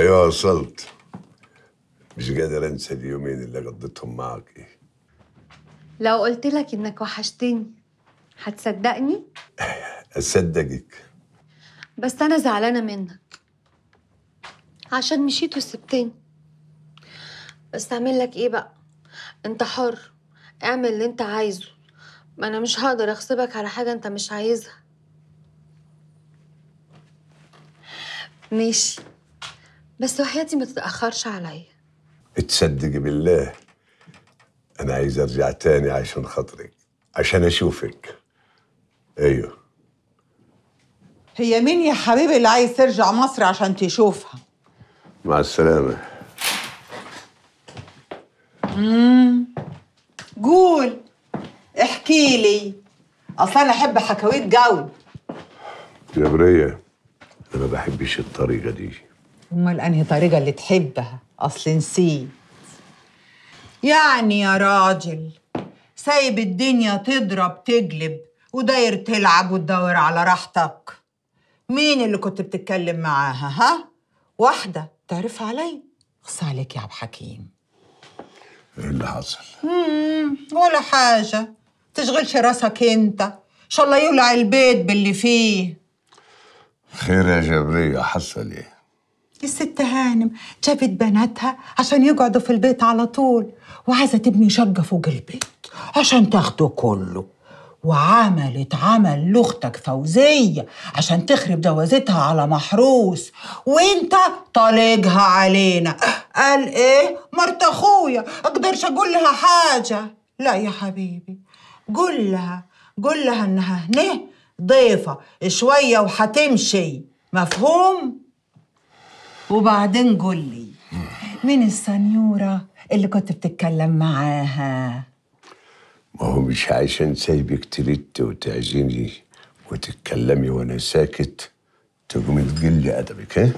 ايوه وصلت مش قادر انسى اليومين اللي قضيتهم معك لو قلت لك انك وحشتني هتصدقني اصدقك بس انا زعلانه منك عشان مشيت وسبتني بس اعمل لك ايه بقى انت حر اعمل اللي انت عايزه ما انا مش هقدر اغصبك على حاجه انت مش عايزها ماشي بس وحياتي ما تتاخرش عليا تصدقي بالله انا عايز ارجع تاني عشان خاطرك عشان اشوفك ايوه هي مين يا حبيبي اللي عايز ترجع مصر عشان تشوفها مع السلامه قول احكي لي اصلا انا احب حكاويت قوي جبريه انا ما بحبش الطريقه دي امال انهي طريقه اللي تحبها اصل نسيت يعني يا راجل سايب الدنيا تضرب تقلب وداير تلعب وتدور على راحتك مين اللي كنت بتتكلم معاها ها واحده تعرفها علي خص عليك يا عبد حكيم ايه اللي حصل مم، ولا حاجة تشغلش راسك انت ان شاء الله يولع البيت باللي فيه خير يا جبريه حصل ايه الست هانم جابت بناتها عشان يقعدوا في البيت على طول وعايزة تبني شقة فوق البيت عشان تاخده كله وعملت عمل لاختك فوزية عشان تخرب جوازتها على محروس وانت طالقها علينا قال ايه مرت اخويا اقدرش اقول لها حاجة لا يا حبيبي قول لها قول لها انها هنا ضيفة شوية وهتمشي مفهوم؟ وبعدين قول لي مين السنيورة اللي كنت بتتكلم معاها؟ ما هو مش عشان سايبك تلت وتعزيني وتتكلمي وانا ساكت تقومي تقلي ادبك ها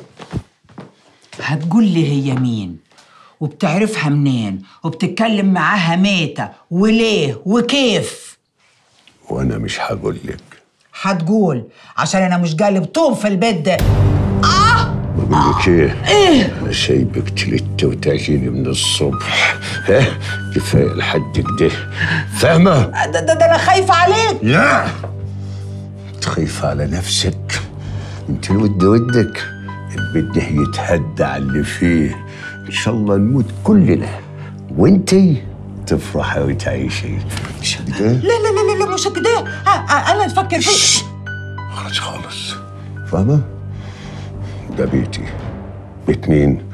هتقول لي هي مين وبتعرفها منين وبتتكلم معاها ميتة وليه وكيف وانا مش هقول لك هتقول عشان انا مش قالب طوب في البيت ده بقول لك ايه ايه انا سايبك تلت وتعزيني من الصبح ها كفايه لحد كده فاهمه ده, ده, ده انا خايفة عليك لا تخيف على نفسك انت الود ودك البيت ده يتهدى على اللي فيه ان شاء الله نموت كلنا وانتي تفرحي وتعيشي مش كده لا لا لا لا, لا مش كده ها- ها، انا نفكر فيه خلاص خالص فاهمة؟ ده بيتي بيت مين؟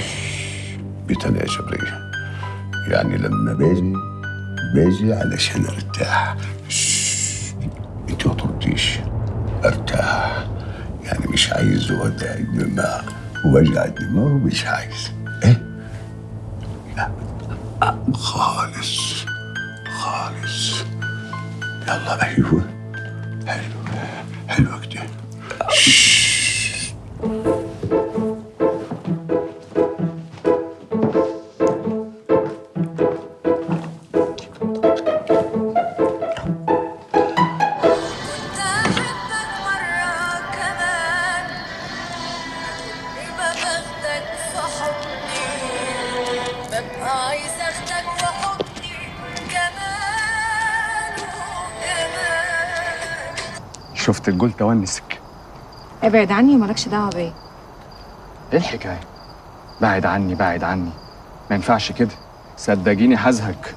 بيت أنا يا جبرية يعني لما باجي باجي علشان ارتاح شش. انت ما ترديش ارتاح يعني مش عايز وجع الدماغ وجع الدماغ مش عايز ايه؟ لا خالص خالص يلا ايوه حلو حلو كده أحبك مرة كمان يبقى باخدك في حضني ببقى عايز اخدك في حضني كمان وكمان شفت الجول تونسك ابعد عني ومالكش دعوه بيا ايه الحكايه بعد عني بعد عني ما ينفعش كده صدقيني هزهق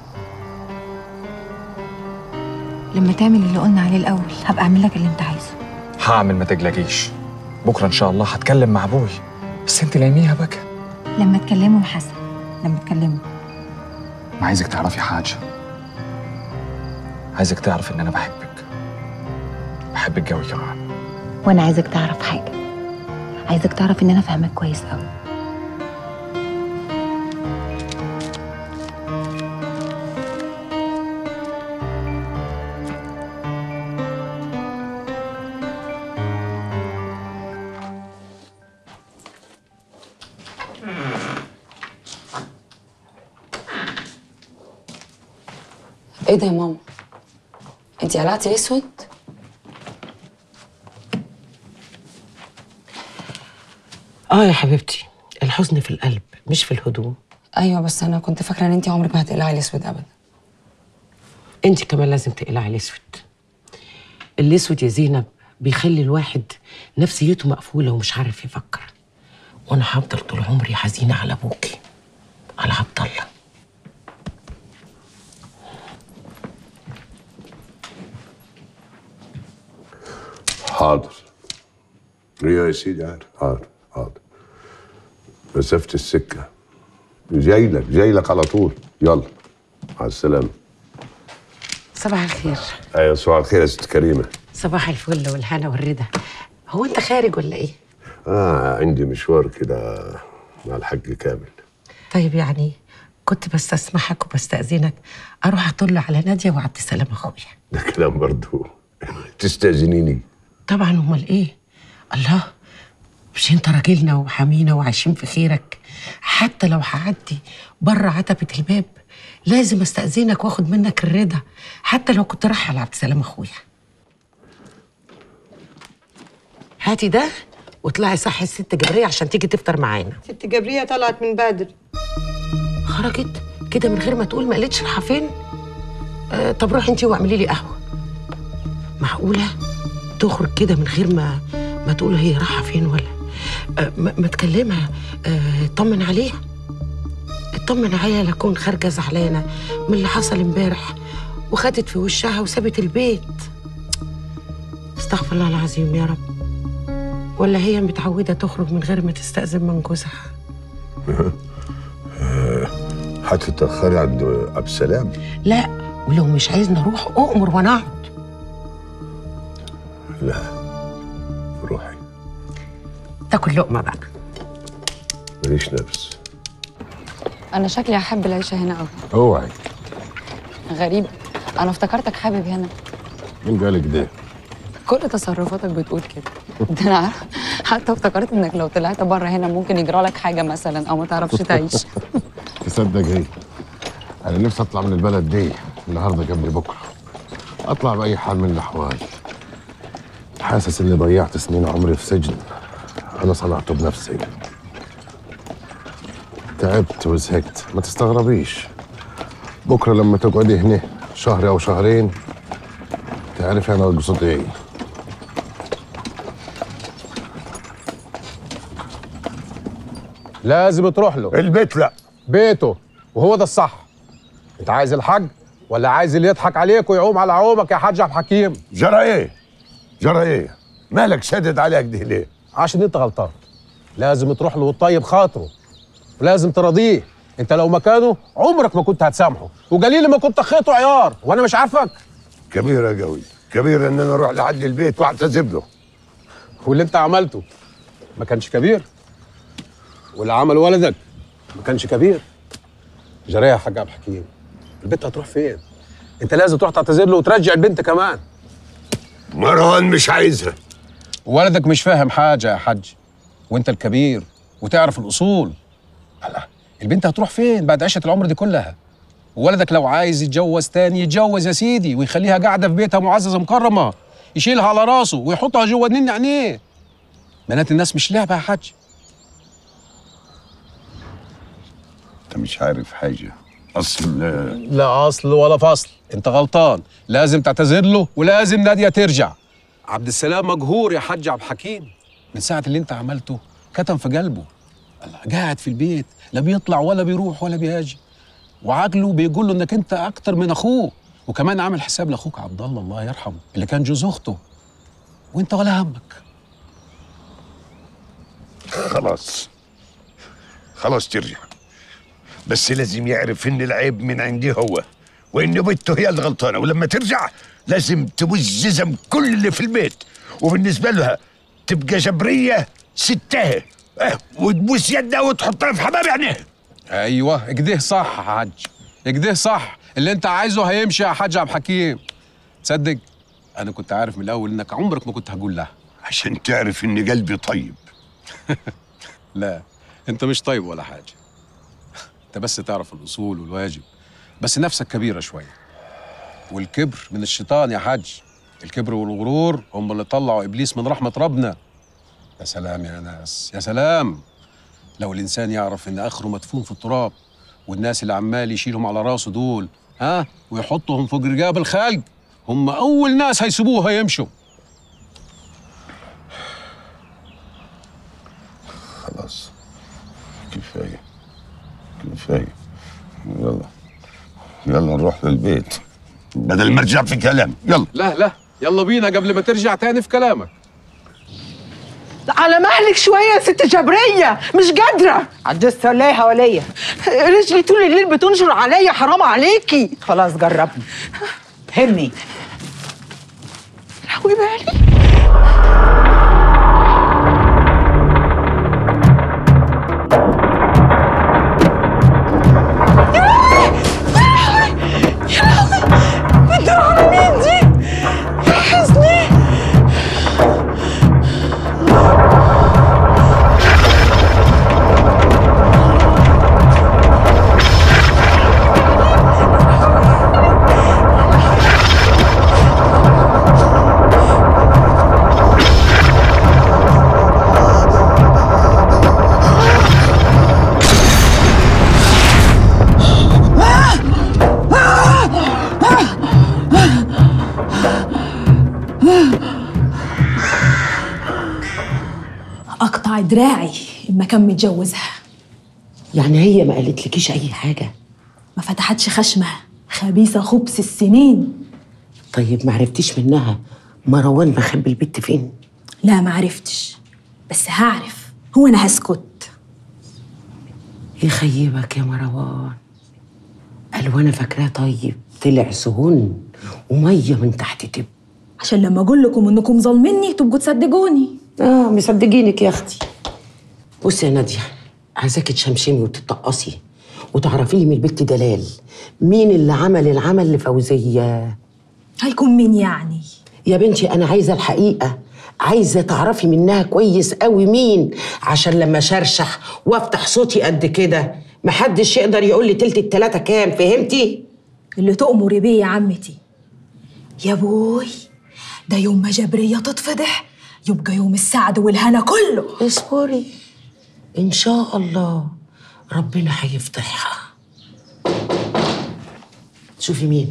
لما تعمل اللي قلنا عليه الاول هبقى اعمل لك اللي انت عايزه هعمل ما تقلقيش بكره ان شاء الله هتكلم مع ابوي بس انت لايميها بقى لما تكلموا يا حسن لما تكلموا ما عايزك تعرفي حاجه عايزك تعرف ان انا بحبك بحبك قوي كمان وانا عايزك تعرف حاجه عايزك تعرف ان انا فاهمك كويس قوي ايه ده يا ماما انتي قلعتي اسود اه يا حبيبتي الحزن في القلب مش في الهدوم ايوه بس انا كنت فاكره ان انت عمرك ما هتقلعي الاسود ابدا انت كمان لازم تقلعي الاسود الاسود يا زينب بيخلي الواحد نفسيته مقفوله ومش عارف يفكر وانا هفضل طول عمري حزينه على ابوكي على عبد الله حاضر ايوه يا سيدي عارف حاضر حاضر مسافة السكة جاي لك جاي لك على طول يلا مع السلامة صباح الخير ايوه صباح الخير يا ست كريمة صباح الفل والهنا والرضا هو انت خارج ولا ايه اه عندي مشوار كده مع الحاج كامل طيب يعني كنت بستسمحك وبستأذنك اروح اطل على ناديه وعبد السلام اخويا ده كلام برضو تستأذنيني طبعا امال ايه الله مش انت راجلنا وحامينا وعايشين في خيرك حتى لو هعدي بره عتبة الباب لازم استأذنك واخد منك الرضا حتى لو كنت رايحة على عبد السلام اخويا هاتي ده واطلعي صحي الست جبرية عشان تيجي تفطر معانا ست جبرية طلعت من بدري خرجت كده من غير ما تقول ما قالتش رايحة فين آه طب روحي انتي واعملي لي قهوة معقولة تخرج كده من غير ما ما تقول هي رايحة فين ولا آه ما, ما تكلمها آه اطمن عليها اطمن عليها لا اكون خارجة زعلانة من اللي حصل امبارح وخدت في وشها وسابت البيت استغفر الله العظيم يا رب ولا هي متعودة تخرج من غير ما تستأذن من جوزها هتتأخري عند عبد السلام لا ولو مش عايزني اروح اؤمر وانا اقعد لا روحي تاكل لقمة بقى ماليش نفس انا شكلي هحب العيشه هنا قوي اوعي غريب انا افتكرتك حابب هنا مين قالك ده؟ كل تصرفاتك بتقول كده ده انا عارفة. حتى افتكرت انك لو طلعت بره هنا ممكن يجرى لك حاجه مثلا او ما تعرفش تعيش تصدق ايه؟ انا نفسي اطلع من البلد دي النهارده قبل بكره اطلع باي حال من الاحوال حاسس اني ضيعت سنين عمري في سجن انا صنعته بنفسي تعبت وزهقت ما تستغربيش بكره لما تقعدي هنا شهر او شهرين تعرفي انا اقصد ايه لازم تروح له البيت لا بيته وهو ده الصح انت عايز الحاج ولا عايز اللي يضحك عليك ويعوم على عومك يا حاج عبد الحكيم جرى ايه جرى ايه مالك شدد عليك ده ليه عشان انت غلطان لازم تروح له وتطيب خاطره ولازم تراضيه انت لو مكانه عمرك ما كنت هتسامحه وقليل ما كنت خيطه عيار وانا مش عارفك كبيرة قوي كبيرة ان انا اروح لحد البيت واعتذر له واللي انت عملته ما كانش كبير واللي عمل ولدك ما كانش كبير جرى يا حاج عبد الحكيم البنت هتروح فين انت لازم تروح تعتذر له وترجع البنت كمان مروان مش عايزها ولدك مش فاهم حاجه يا حاج وانت الكبير وتعرف الاصول الله البنت هتروح فين بعد عشره العمر دي كلها ولدك لو عايز يتجوز تاني يتجوز يا سيدي ويخليها قاعده في بيتها معززه مكرمه يشيلها على راسه ويحطها جوه نين عينيه بنات الناس مش لعبه يا حاج انت مش عارف حاجة اصل لا اصل ولا فصل انت غلطان لازم تعتذر له ولازم ناديه ترجع عبد السلام مجهور يا حاج عبد الحكيم من ساعه اللي انت عملته كتم في قلبه الله قاعد في البيت لا بيطلع ولا بيروح ولا بيجي وعقله بيقول له انك انت اكتر من اخوه وكمان عامل حساب لاخوك عبد الله الله يرحمه اللي كان جوز اخته وانت ولا همك خلاص خلاص ترجع بس لازم يعرف ان العيب من عندي هو وان بنته هي الغلطانه ولما ترجع لازم تبوس جزم كل اللي في البيت وبالنسبه لها تبقى جبريه ستها اه وتبوس يدها وتحطها في حمام عينيها ايوه اكده صح يا حاج اكده صح اللي انت عايزه هيمشي يا حاج عبد الحكيم تصدق انا كنت عارف من الاول انك عمرك ما كنت هقول لها عشان تعرف ان قلبي طيب لا انت مش طيب ولا حاجه انت بس تعرف الاصول والواجب بس نفسك كبيره شويه والكبر من الشيطان يا حاج الكبر والغرور هم اللي طلعوا ابليس من رحمه ربنا يا سلام يا ناس يا سلام لو الانسان يعرف ان اخره مدفون في التراب والناس اللي عمال يشيلهم على راسه دول ها ويحطهم فوق رجاب الخلق هم اول ناس هيسيبوها يمشوا خلاص كفايه كفايه يلا يلا نروح للبيت بدل ما ارجع في كلام يلا لا لا يلا بينا قبل ما ترجع تاني في كلامك على مهلك شويه يا ست جبريه مش قادره عجزت ولا ايه حواليا رجلي طول الليل بتنشر عليا حرام عليكي خلاص جربني همي لهوي بالي اقطع دراعي اما كان متجوزها يعني هي ما قالتلكيش اي حاجه ما فتحتش خشمها خبيثه خبث السنين طيب ما عرفتيش منها مروان مخبي البت فين لا ما عرفتش بس هعرف هو انا هسكت يخيبك يا مروان قال وانا فاكراه طيب طلع سهن وميه من تحت تب عشان لما اقول لكم انكم ظالميني تبقوا تصدقوني اه مصدقينك يا اختي بصي يا ناديه عايزاكي تشمشمي وتتقصي وتعرفي لي من البت دلال مين اللي عمل العمل لفوزيه هيكون مين يعني يا بنتي انا عايزه الحقيقه عايزه تعرفي منها كويس قوي مين عشان لما شرشح وافتح صوتي قد كده محدش يقدر يقول لي تلت التلاته كام فهمتي اللي تؤمري بيه يا عمتي يا بوي ده يوم ما جبرية تتفضح يبقى يوم السعد والهنا كله اصبري ان شاء الله ربنا هيفضحها شوفي مين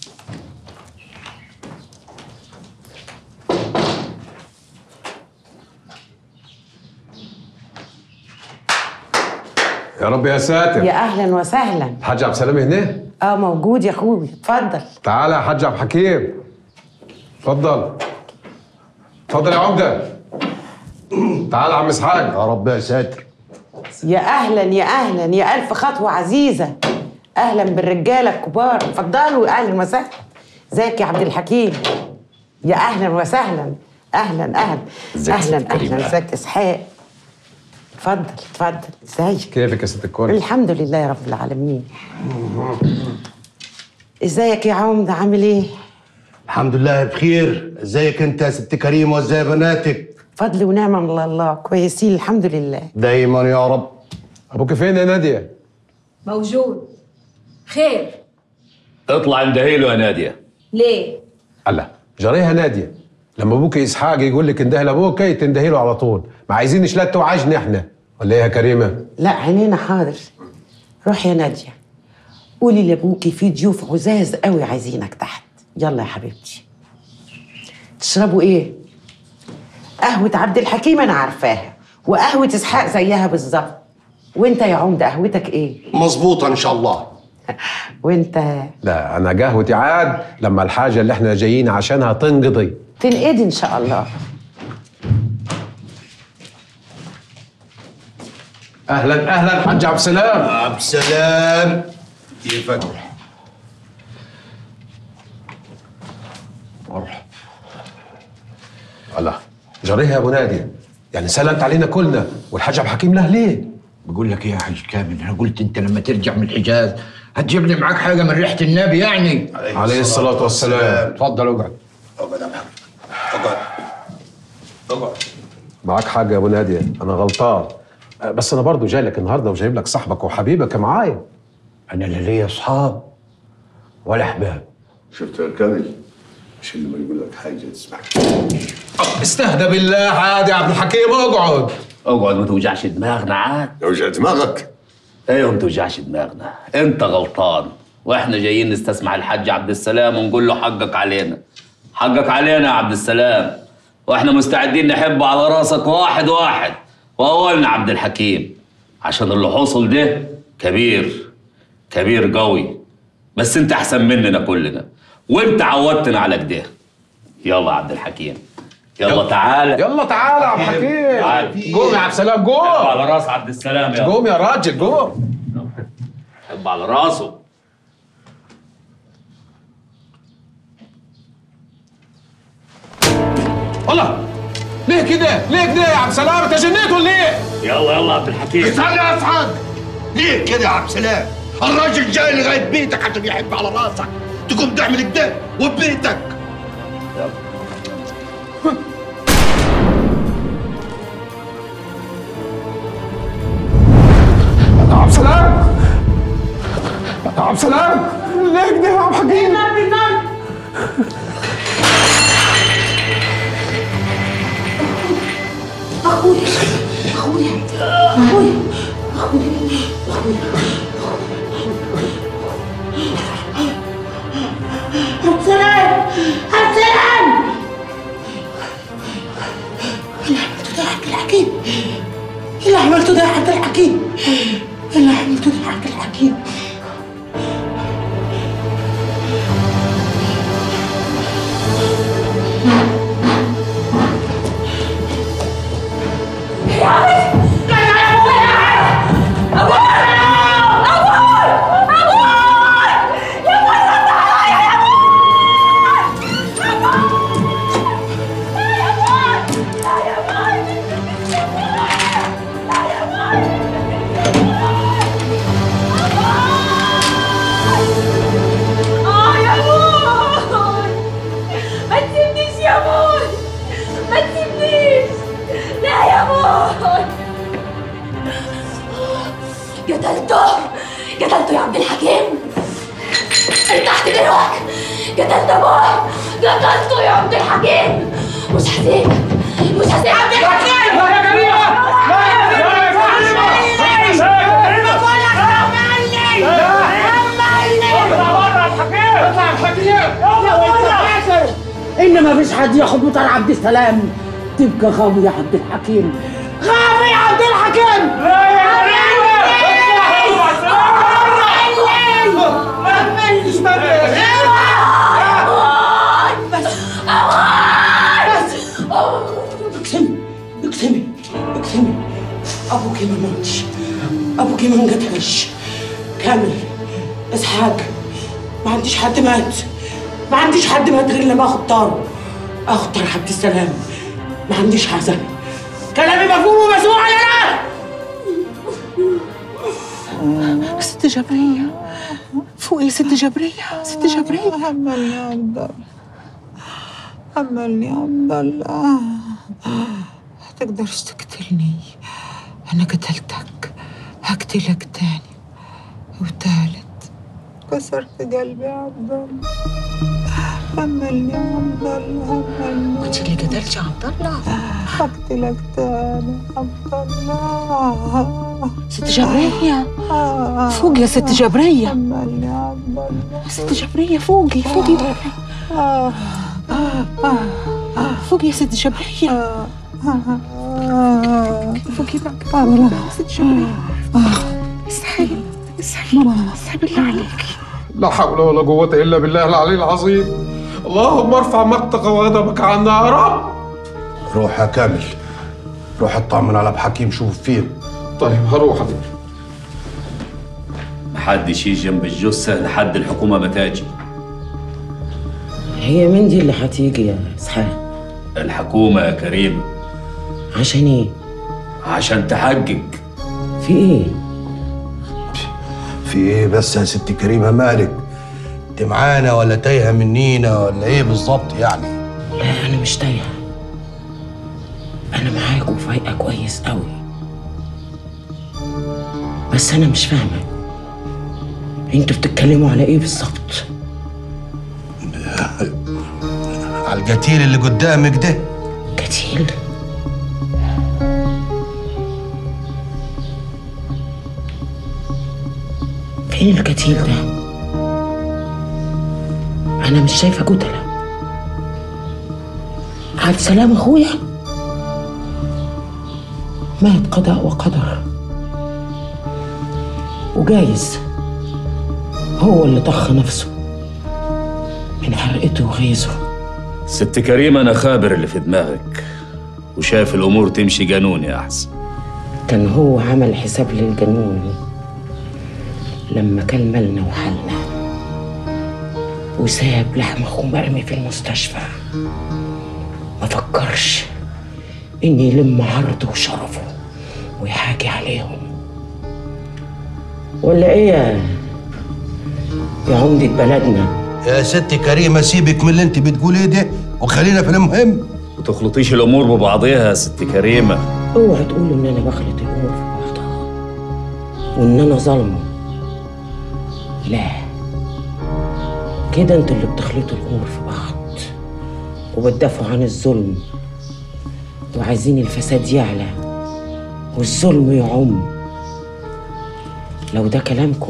يا رب يا ساتر يا اهلا وسهلا الحاج عبد السلام هنا اه موجود يا اخوي اتفضل تعالى يا حاج عبد الحكيم اتفضل اتفضل يا عمده تعالى يا عم اسحاق يا رب يا ساتر يا اهلا يا اهلا يا الف خطوه عزيزه اهلا بالرجاله الكبار اتفضلوا اهلا وسهلا ازيك يا عبد الحكيم يا اهلا وسهلا اهلا اهلا ازيك يا ست اهلا كريمة؟ اهلا ازيك اسحاق اتفضل اتفضل ازيك كيفك يا ست الكل الحمد لله يا رب العالمين ازيك يا عمده عامل ايه الحمد لله بخير ازيك انت يا ست كريم وازاي بناتك فضل ونعمه من الله كويسين الحمد لله دايما يا رب ابوك فين يا ناديه موجود خير اطلع اندهيله يا ناديه ليه الله جريها ناديه لما ابوك اسحاق يقول لك انده لابوك تندهي له على طول ما عايزين لا توعجن احنا ولا ايه يا كريمه لا عينينا حاضر روح يا ناديه قولي لابوكي في ضيوف عزاز قوي عايزينك تحت يلا يا حبيبتي تشربوا ايه قهوه عبد الحكيم انا عارفاها وقهوه اسحاق زيها بالظبط وانت يا عمده قهوتك ايه مظبوطه ان شاء الله وانت لا انا قهوتي عاد لما الحاجه اللي احنا جايين عشانها تنقضي تنقدي ان شاء الله اهلا اهلا حاج عبد السلام عبد السلام كيفك مرحبا الله جريها يا ابو ناديه يعني سلمت علينا كلنا والحاج عبد الحكيم له ليه بقول لك ايه يا حاج كامل انا قلت انت لما ترجع من الحجاز هتجيب لي معاك حاجه من ريحه النبي يعني عليه الصلاه والسلام اتفضل اقعد اقعد يا محمد اقعد اقعد معاك حاجه يا ابو ناديه انا غلطان أه، بس انا برضو جاي لك النهارده وجايب لك صاحبك وحبيبك معايا انا لا ليا اصحاب ولا احباب شفت يا كامل مش اللي ما يقول لك حاجه تسمعك استهدى بالله عادي يا عبد الحكيم اقعد اقعد ما توجعش دماغنا عاد توجع دماغك ايوه ما توجعش دماغنا انت غلطان واحنا جايين نستسمع الحاج عبد السلام ونقول له حقك علينا حقك علينا يا عبد السلام واحنا مستعدين نحب على راسك واحد واحد واولنا عبد الحكيم عشان اللي حصل ده كبير كبير قوي بس انت احسن مننا كلنا وانت عودتنا على كده يلا يا عبد الحكيم يلا تعالى يلا تعالى يا عبد الحكيم تعال. قوم يا عبد السلام قوم حب على راس عبد السلام يلا قوم يا راجل قوم حب على راسه الله ليه كده؟ ليه كده يا عبد السلام؟ انت جنيت ولا ايه؟ يلا يلا يا عبد الحكيم استنى يا اسعد ليه كده يا عبد السلام الراجل جاي لغايه بيتك عشان يحب على راسك تقوم تعمل كده وبيتك يا عبد السلام يا عبد السلام ليه كده يا عبد الحكيم؟ اخويا اخويا اخويا اخويا هتسلم هتسلم اللي عملته ده يا عبد الحكيم اللي عملته ده يا عبد الحكيم اه يا بوي ما تسيبنيش يا بوي ما تسيبنيش لا يا بوي قتلته قتلته يا عبد الحكيم ارتحت دلوقتي قتلت ابوي قتلته يا عبد الحكيم مش هسيبك مش هسيبك عبد الحكيم لا يا كريمه ان ما فيش حد ياخد مطار عبد السلام تبقى غاوي يا عبد الحكيم غاوي يا عبد الحكيم لا يا اقسمي اقسمي اقسمي ابوكي ما ماتش ابوكي ما انقتلش كامل اسحاق ما عنديش حد مات ما عنديش حد مات غير لما اخد طاره اخد طار عبد السلام ما عنديش حزن كلامي مفهوم ومسموع ولا لا؟ ست جبرية فوقي يا ست جبرية ست جبرية حملني يا عبد الله حملني يا عبد الله هتقدرش تقتلني أنا قتلتك هقتلك تاني وتالت كسرت قلبي يا عبد الله حملني يا عبد الله حملني وانت اللي قتلتي عبد الله هقتلك تاني عبد الله ست جبرية فوقي يا ست جبرية حملني يا عبد الله ست جبرية فوقي فوقي بقى فوقي يا ست جبرية فوقي بقى ست جبرية اصحي اصحي اصحي بالله عليكي لا حول ولا قوة إلا بالله العلي العظيم اللهم ارفع مقتك وغضبك عنا يا رب روح يا كامل روح اطمن على ابو حكيم شوف فين طيب هروح حبيبي محدش يجي جنب الجثة لحد الحكومة ما تاجي هي مين دي اللي هتيجي يا اسحاق الحكومة يا كريم عشان ايه عشان تحقق في ايه في ايه بس يا ست كريمه مالك انت معانا ولا تايهه منينا ولا ايه بالظبط يعني لا انا مش تايهه انا معاك وفايقه كويس قوي بس انا مش فاهمه انتوا بتتكلموا على ايه بالظبط على القتيل اللي قدامك ده قتيل ايه الكتيل ده انا مش شايفه كتله عبد السلام اخويا مات قضاء وقدر وجايز هو اللي طخ نفسه من حرقته وغيظه ست كريمة أنا خابر اللي في دماغك وشايف الأمور تمشي جنون يا أحسن كان هو عمل حساب للجنون لما كان مالنا وحالنا وساب لحم اخوه مرمي في المستشفى ما فكرش ان يلم عرضه وشرفه ويحاكي عليهم ولا ايه يا يا عمدة بلدنا يا ست كريمه سيبك من اللي انت بتقوليه ده وخلينا في المهم وتخلطيش الأمور ببعضيها يا ست كريمة اوعى تقولوا ان انا بخلط الامور في بعضها وان انا ظالمه لا كده انتوا اللي بتخلطوا الامور في بعض وبتدافعوا عن الظلم وعايزين الفساد يعلى والظلم يعم لو ده كلامكم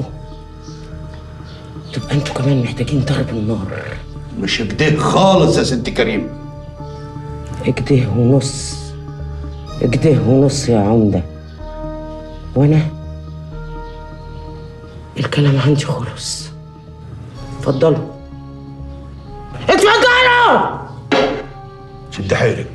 تبقى انتوا كمان محتاجين ضرب النار مش كده خالص يا ست كريم اكده ونص اكده ونص يا عمدة وانا الكلام عندي خلص اتفضلوا اتفضلوا شد حيلك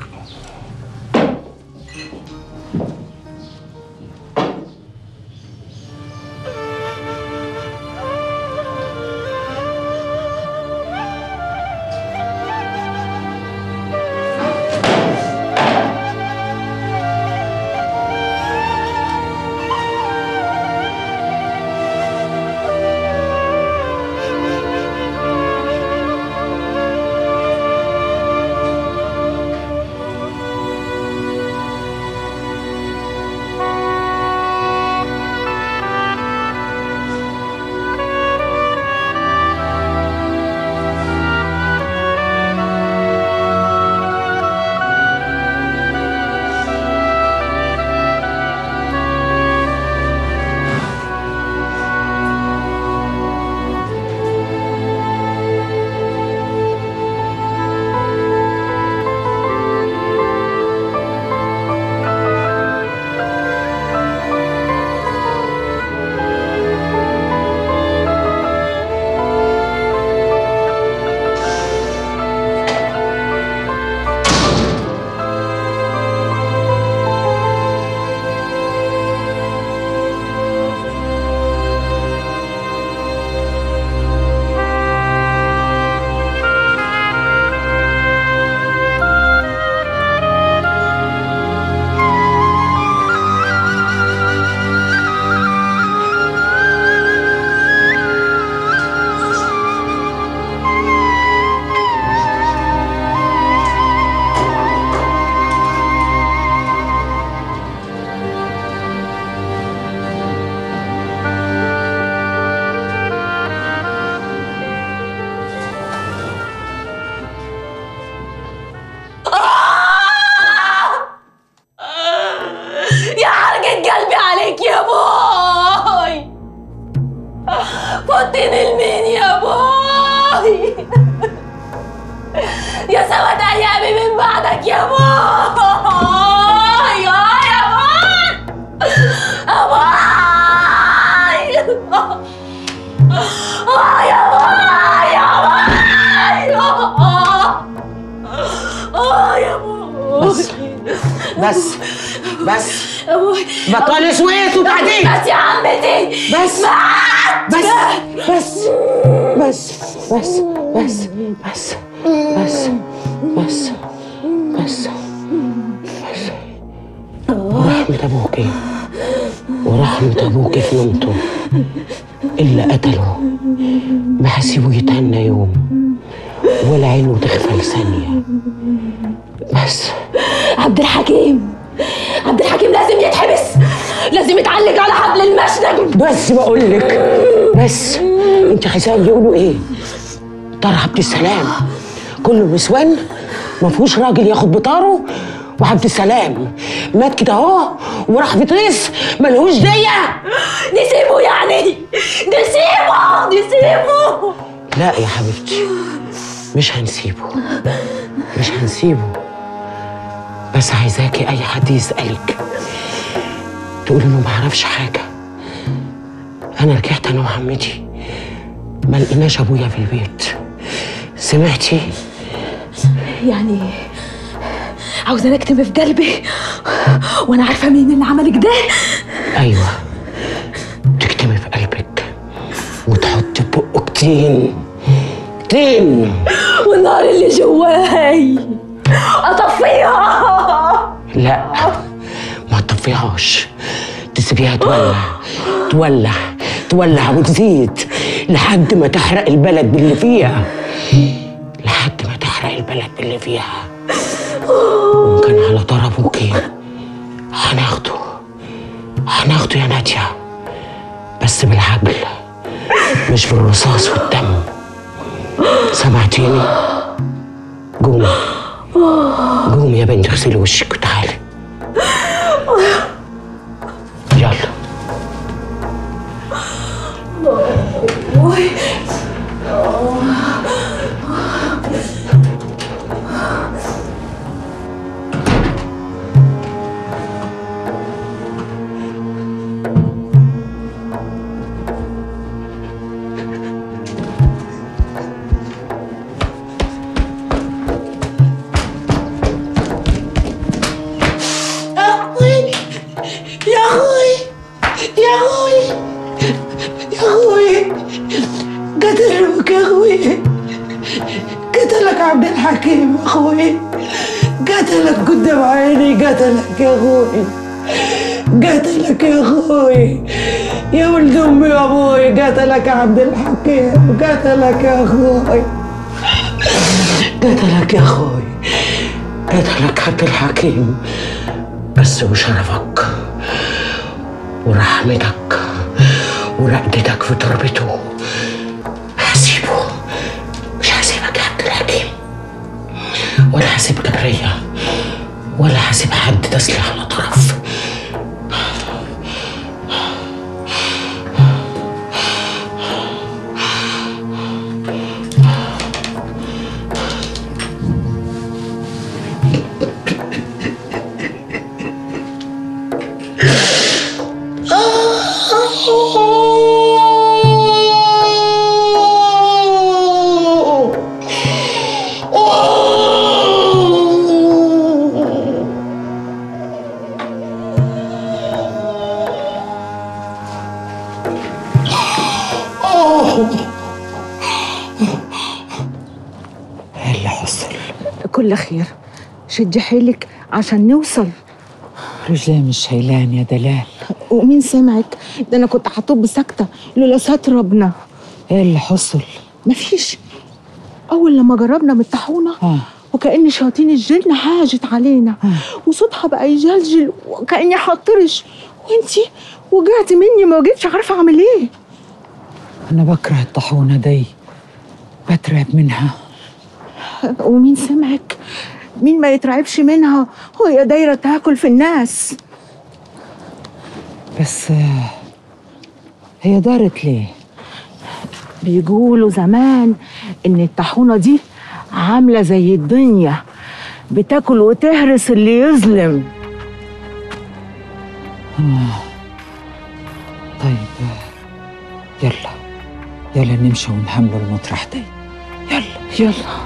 يا حرقة قلبي عليك يا بوي فوتني المين يا بوي يا سواد ايامي من بعدك يا بوي يا يا بوي يا بوي آه يا بوي يا بوي آه يا بوي بس بس أبوي بطلي سويت وبعدين بس يا عمتي بس بس بس بس بس بس بس بس بس بس بس ورحمة أبوكي ورحمة أبوكي في نومته إلا قتله ما هسيبه يتهنى يوم ولا عينه تغفل ثانية بس عبد الحكيم عبد الحكيم لازم يتحبس لازم يتعلق على حبل المشنق بس بقول لك بس انت عايزاهم يقولوا ايه؟ طار عبد السلام كل النسوان ما فيهوش راجل ياخد بطاره وعبد السلام مات كده اهو وراح بيطيس ملهوش ديه نسيبه يعني نسيبه نسيبه لا يا حبيبتي مش هنسيبه مش هنسيبه بس عايزاكي اي حد يسألك تقول انه ما عرفش حاجة انا رجعت انا وعمتي ما لقيناش ابويا في البيت سمعتي يعني عاوزة نكتم في قلبي وانا عارفة مين اللي عمل كده ايوه تكتمي في قلبك وتحطي في بقك تين تين والنار اللي جواي اطفيها لا ما تطفيهاش تسيبيها تولع تولع تولع وتزيد لحد ما تحرق البلد باللي فيها لحد ما تحرق البلد باللي فيها وإن كان على طار أبوكي هناخده هناخده يا نادية بس بالعجل مش بالرصاص والدم سمعتيني؟ قومي قومي يا بنتي اغسلي وشك وتعالي يلا أخوي يا أخوي يا أخوي يا أخوي قتلوك يا أخوي قتلك عبد الحكيم يا أخوي قتلك قدام عيني قتلك يا أخوي قتلك يا أخوي يا ولد أمي يا أبوي قتلك عبد الحكيم قتلك يا أخوي قتلك يا أخوي قتلك عبد الحكيم بس وشرفك ورحمتك ورقدتك في تربته هسيبه مش هسيبك يا عبد الحكيم ولا هسيب جبرية ولا هسيب حد تسلي على طرف ايه اللي حصل؟ كل خير شدي حيلك عشان نوصل رجلي مش شايلان يا دلال ومين سمعك ده انا كنت هطب ساكته لولا ستر ربنا ايه اللي حصل؟ مفيش اول لما جربنا من الطاحونه آه. وكأن شياطين الجن حاجت علينا وصوتها بقى يجلجل وكأني هطرش وانتي وجعتي مني ما جيتش عارفه اعمل ايه انا بكره الطاحونه دي بترعب منها ومين سمعك مين ما يترعبش منها وهي دايره تاكل في الناس بس آه، هي دارت ليه؟ بيقولوا زمان ان الطاحونه دي عامله زي الدنيا بتاكل وتهرس اللي يظلم آه. طيب آه، يلا يلا نمشي ونحملوا المطرح دي يلا يلا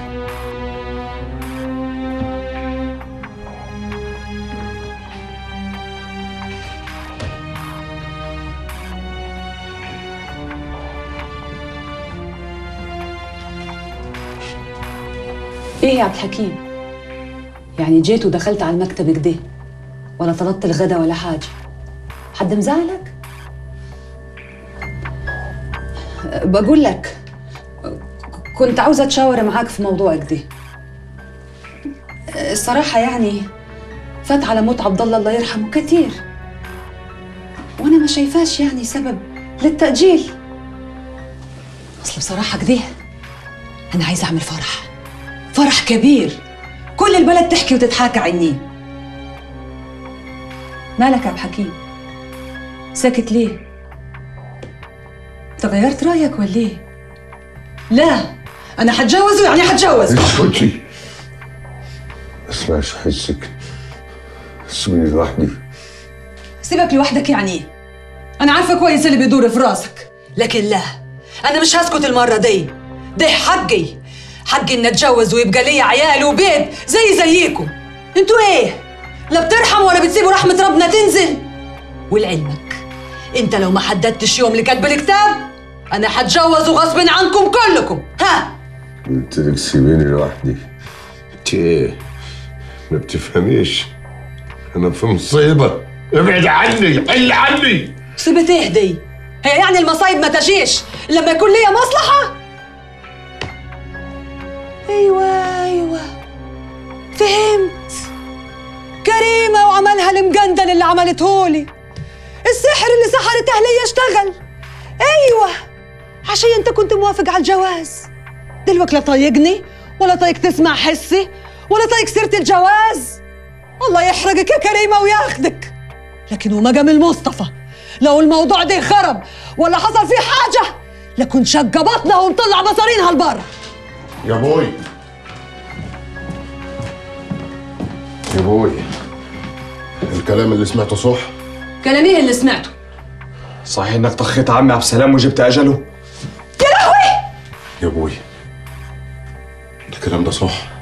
ايه يا عبد الحكيم يعني جيت ودخلت على المكتب كده ولا طلبت الغدا ولا حاجه حد مزعلك أه، بقول لك كنت عاوزه اتشاور معاك في موضوع كده أه، الصراحه يعني فات على موت عبد الله الله يرحمه كتير وانا ما شايفاش يعني سبب للتاجيل اصل بصراحه كده انا عايزه اعمل فرح فرح كبير كل البلد تحكي وتضحك عني مالك يا عبد الحكيم ساكت ليه انت غيرت رايك ولا ايه لا انا هتجوزه يعني هتجوزه اسكتي اسمعش حسك سيبني لوحدي سيبك لوحدك يعني ايه انا عارفه كويس اللي بيدور في راسك لكن لا انا مش هسكت المره دي ده حقي حقي ان اتجوز ويبقى لي عيال وبيت زي زيكم انتوا ايه لا بترحموا ولا بتسيبوا رحمه ربنا تنزل ولعلمك انت لو ما حددتش يوم لكتب الكتاب انا هتجوز غصب عنكم كلكم ها قلت لك سيبيني لوحدي انت ايه ما بتفهميش انا في مصيبه ابعد عني حل عني مصيبة ايه دي؟ هي يعني المصايب ما تجيش لما يكون ليا مصلحة؟ ايوه ايوه فهمت كريمة وعملها المجندل اللي عملتهولي السحر اللي سحرت اهلي يشتغل ايوه عشان انت كنت موافق على الجواز دلوقتي لا طايقني ولا طايق تسمع حسي ولا طايق سيرة الجواز الله يحرقك يا كريمة وياخدك لكن وما جام المصطفى لو الموضوع ده خرب ولا حصل فيه حاجة لكن شق بطنها ومطلع مصارينها لبره يا بوي يا بوي الكلام اللي سمعته صح كلام ايه اللي سمعته؟ صحيح انك طخيت عمي عبد السلام وجبت اجله يا لهوي يا بوي الكلام ده صح